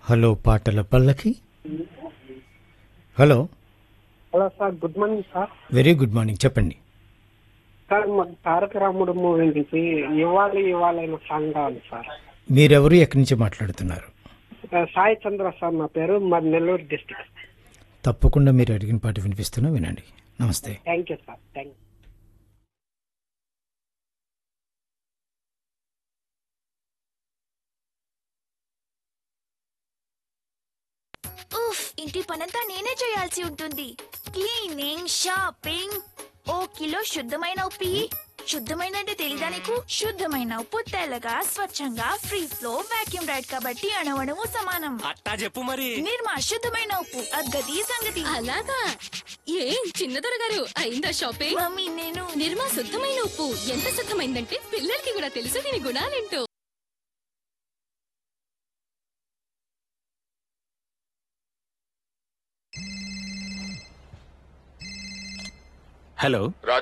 hello పాటల పల్లకి hello hello sir good morning sir very good morning చెప్పండి sir మాకు తారక రాముడు మూవీ నుంచి ఇవ్వాలి ఇవ్వాలైన సాంగ్ కావాలి సార్ మీరెవరు ఎక్కడి నుంచి మాట్లాడుతున్నారు ఆ, సాయి చంద్ర సార్ నా పేరు మరి నెల్లూరు డిస్టిక్ తప్పకుండా మీరు అడిగిన పాట వినిపిస్తున్నా వినండి నమస్తే thank you sir thank you ఉఫ్ ఇంటి పనంతా నేనే చేయాల్సి ఉంటుంది క్లీనింగ్ షాపింగ్ ఓ కిలో శుద్ధమైన ఉప్పి శుద్ధమైన అంటే తెలీదా నీకు శుద్ధమైన ఉప్పు తెల్లగా స్వచ్ఛంగా ఫ్రీ ఫ్లో వాక్యూమ్ రైడ్ కాబట్టి అణవణము సమానం అట్టా చెప్పు మరి నిర్మా శుద్ధమైన ఉప్పు అగ్గది సంగతి అలాగా ఏం చిన్నదొర గారు అయిందా షాపింగ్ మమ్మీ నేను నిర్మా శుద్ధమైన ఉప్పు ఎంత శుద్ధమైందంటే పిల్లలకి కూడా తెలుసు దీని గుణాలేంటో హలో